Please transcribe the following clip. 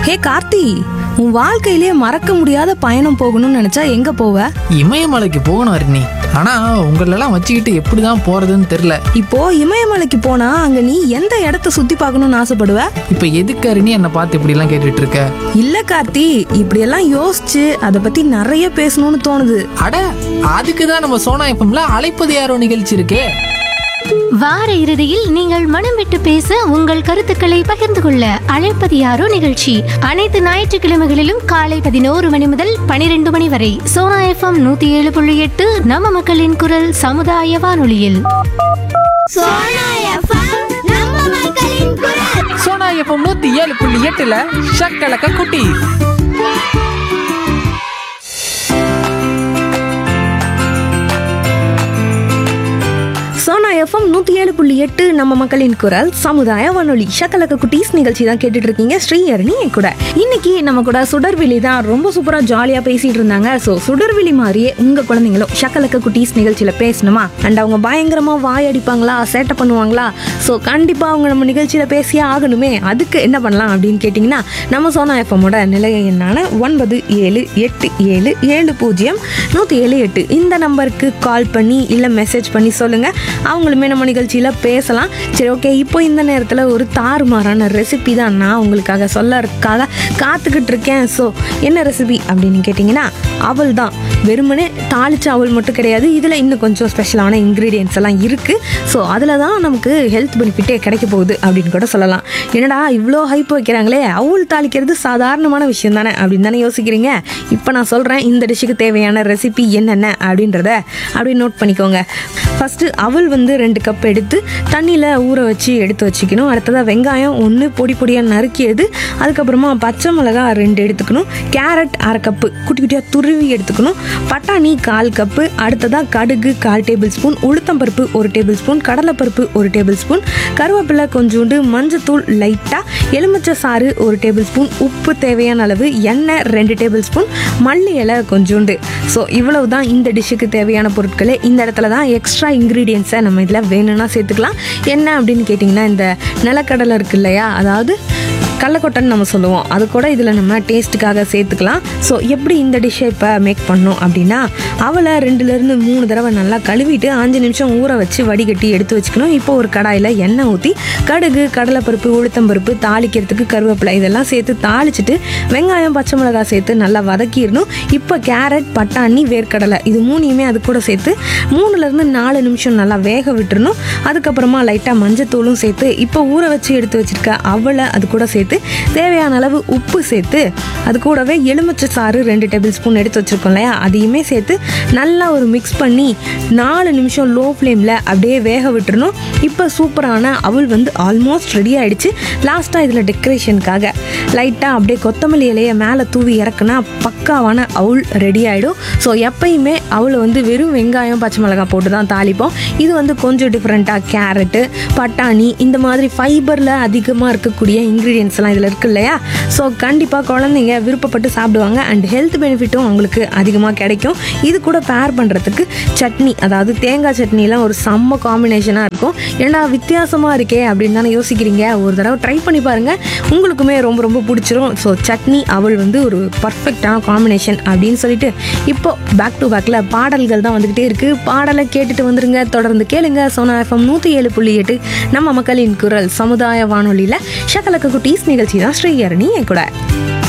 ஹே கார்த்தி உன் வாழ்க்கையிலே மறக்க முடியாத பயணம் போகணும்னு நினைச்சா எங்க போவ இமயமலைக்கு போகணும் அருணி ஆனா உங்களெல்லாம் வச்சுக்கிட்டு எப்படிதான் போறதுன்னு தெரியல இப்போ இமயமலைக்கு போனா அங்க நீ எந்த இடத்த சுத்தி பார்க்கணும்னு ஆசைப்படுவ இப்ப எதுக்கு அருணி என்னை பார்த்து இப்படி எல்லாம் கேட்டுட்டு இருக்க இல்ல கார்த்தி இப்படியெல்லாம் யோசிச்சு அதை பத்தி நிறைய பேசணும்னு தோணுது அட அதுக்கு தான் நம்ம சோனா எப்பம்ல அழைப்பது யாரோ நிகழ்ச்சி இருக்கே வார இறுதியில் நீங்கள் மனம் விட்டு பேச உங்கள் கருத்துக்களை பகிர்ந்து கொள்ள அழைப்பது யாரோ நிகழ்ச்சி அனைத்து ஞாயிற்றுக்கிழமைகளிலும் காலை பதினோரு மணி முதல் பனிரெண்டு மணி வரை சோனா எஃப்எம் நூத்தி ஏழு புள்ளி எட்டு நம்ம மக்களின் குரல் சமுதாய வானொலியில் சோனா எப்பம் நூத்தி ஏழு புள்ளி எட்டுல ஷக்கலக்க குட்டி சோனா எஃப்எம் நூத்தி ஏழு புள்ளி எட்டு நம்ம மக்களின் குரல் சமுதாய வானொலி ஷக்கலக்க குட்டீஸ் நிகழ்ச்சி தான் கேட்டுட்டு இருக்கீங்க ஸ்ரீஹரணி என் கூட இன்னைக்கு நம்ம கூட சுடர்விழி தான் ரொம்ப சூப்பரா ஜாலியா பேசிட்டு இருந்தாங்க ஸோ சுடர்விழி மாதிரியே உங்க குழந்தைங்களும் ஷக்கலக்க குட்டீஸ் நிகழ்ச்சியில பேசணுமா அண்ட் அவங்க பயங்கரமா வாய் அடிப்பாங்களா சேட்டை பண்ணுவாங்களா ஸோ கண்டிப்பா அவங்க நம்ம நிகழ்ச்சியில பேசியே ஆகணுமே அதுக்கு என்ன பண்ணலாம் அப்படின்னு கேட்டிங்கன்னா நம்ம சோனா எஃப்எம்மோட நிலைய எண்ணான ஒன்பது ஏழு எட்டு ஏழு ஏழு பூஜ்ஜியம் நூற்றி ஏழு எட்டு இந்த நம்பருக்கு கால் பண்ணி இல்லை மெசேஜ் பண்ணி சொல்லுங்கள் அவங்களுமே நம்ம நிகழ்ச்சியில் பேசலாம் சரி ஓகே இப்போ இந்த நேரத்தில் ஒரு தாறுமாறான ரெசிபி தான் நான் உங்களுக்காக சொல்லறதுக்காக காத்துக்கிட்டு இருக்கேன் ஸோ என்ன ரெசிபி அப்படின்னு கேட்டிங்கன்னா அவல் தான் வெறுமனே தாளிச்ச அவல் மட்டும் கிடையாது இதில் இன்னும் கொஞ்சம் ஸ்பெஷலான இன்க்ரீடியன்ஸ் எல்லாம் இருக்குது ஸோ அதில் தான் நமக்கு ஹெல்த் பெனிஃபிட்டே கிடைக்க போகுது அப்படின்னு கூட சொல்லலாம் என்னடா இவ்வளோ ஹைப் வைக்கிறாங்களே அவல் தாளிக்கிறது சாதாரணமான விஷயம் தானே அப்படின்னு தானே யோசிக்கிறீங்க இப்போ நான் சொல்கிறேன் இந்த டிஷ்ஷுக்கு தேவையான ரெசிபி என்னென்ன அப்படின்றத அப்படி நோட் பண்ணிக்கோங்க ஃபஸ்ட்டு அவல் வந்து ரெண்டு கப் எடுத்து தண்ணியில் ஊற வச்சு எடுத்து வச்சுக்கணும் அடுத்ததாக வெங்காயம் ஒன்று பொடி பொடியாக நறுக்கியது அதுக்கப்புறமா பச்சை மிளகா ரெண்டு எடுத்துக்கணும் கேரட் அரை கப்பு குட்டி குட்டியாக துருவி எடுத்துக்கணும் பட்டாணி கால் கப்பு அடுத்ததாக கடுகு கால் டேபிள் ஸ்பூன் உளுத்தம்பருப்பு ஒரு டேபிள் ஸ்பூன் கடலைப்பருப்பு ஒரு டேபிள் ஸ்பூன் கருவேப்பிலை கொஞ்சோண்டு மஞ்சத்தூள் லைட்டாக எலுமிச்சை சாறு ஒரு டேபிள் ஸ்பூன் உப்பு தேவையான அளவு எண்ணெய் ரெண்டு டேபிள் ஸ்பூன் மல்லி இலை கொஞ்சோண்டு ஸோ இவ்வளவு தான் இந்த டிஷ்ஷுக்கு தேவையான பொருட்களே இந்த இடத்துல தான் எக்ஸ்ட்ரா இன்க்ரீடியன்ஸை நம்ம இதில் வேணும்னா சேர்த்துக்கலாம் என்ன அப்படின்னு கேட்டிங்கன்னா இந்த நிலக்கடலை இருக்கு இல்லையா அதாவது கடலக்கொட்டைன்னு நம்ம சொல்லுவோம் அது கூட இதில் நம்ம டேஸ்ட்டுக்காக சேர்த்துக்கலாம் ஸோ எப்படி இந்த டிஷ்ஷை இப்போ மேக் பண்ணோம் அப்படின்னா அவளை ரெண்டுலேருந்து மூணு தடவை நல்லா கழுவிட்டு அஞ்சு நிமிஷம் ஊற வச்சு வடிகட்டி எடுத்து வச்சுக்கணும் இப்போ ஒரு கடாயில் எண்ணெய் ஊற்றி கடுகு கடலைப்பருப்பு உளுத்தம்பருப்பு தாளிக்கிறதுக்கு கருவேப்பிலை இதெல்லாம் சேர்த்து தாளிச்சிட்டு வெங்காயம் பச்சை மிளகாய் சேர்த்து நல்லா வதக்கிடணும் இப்போ கேரட் பட்டாணி வேர்க்கடலை இது மூணையுமே அது கூட சேர்த்து மூணுலேருந்து நாலு நிமிஷம் நல்லா வேக விட்டுறணும் அதுக்கப்புறமா லைட்டாக மஞ்சத்தூளும் சேர்த்து இப்போ ஊற வச்சு எடுத்து வச்சிருக்க அவளை அது கூட சேர்த்து தேவையான அளவு உப்பு சேர்த்து அது கூடவே எலுமிச்சை சாறு ரெண்டு டேபிள் ஸ்பூன் எடுத்து வச்சிருக்கோம் இல்லையா அதையுமே சேர்த்து நல்லா ஒரு மிக்ஸ் பண்ணி நாலு நிமிஷம் லோ ஃப்ளேமில் அப்படியே வேக விட்டுறணும் இப்போ சூப்பரான அவல் வந்து ஆல்மோஸ்ட் ரெடி ஆயிடுச்சு லாஸ்ட்டாக இதில் டெக்கரேஷனுக்காக லைட்டாக அப்படியே கொத்தமல்லி இலையை மேலே தூவி இறக்குனா பக்காவான அவுள் ரெடி ஆகிடும் ஸோ எப்பயுமே அவளை வந்து வெறும் வெங்காயம் பச்சை மிளகாய் போட்டு தான் தாளிப்போம் இது வந்து கொஞ்சம் டிஃப்ரெண்ட்டாக கேரட்டு பட்டாணி இந்த மாதிரி ஃபைபரில் அதிகமாக இருக்கக்கூடிய இன்க்ரீடியன்ஸ் எல்லாம் இதில் இருக்கு இல்லையா ஸோ கண்டிப்பாக குழந்தைங்க விருப்பப்பட்டு சாப்பிடுவாங்க அண்ட் ஹெல்த் பெனிஃபிட்டும் அவங்களுக்கு அதிகமாக கிடைக்கும் இது கூட பேர் பண்ணுறதுக்கு சட்னி அதாவது தேங்காய் சட்னிலாம் ஒரு செம்ம காம்பினேஷனாக இருக்கும் ஏன்னா வித்தியாசமாக இருக்கே அப்படின்னு தானே யோசிக்கிறீங்க ஒரு தடவை ட்ரை பண்ணி பாருங்கள் உங்களுக்குமே ரொம்ப ரொம்ப பிடிச்சிரும் ஸோ சட்னி அவள் வந்து ஒரு பர்ஃபெக்டான காம்பினேஷன் அப்படின்னு சொல்லிட்டு இப்போ பேக் டு பேக்கில் பாடல்கள் தான் வந்துக்கிட்டே இருக்குது பாடலை கேட்டுட்டு வந்துருங்க தொடர்ந்து கேளுங்க சோனா எஃப்எம் நூற்றி ஏழு புள்ளி எட்டு நம்ம மக்களின் குரல் சமுதாய வானொலியில் ஷகலக்க குட்டீஸ் நிகழ்ச்சி தான் ஸ்ரீஹரணி என் கூட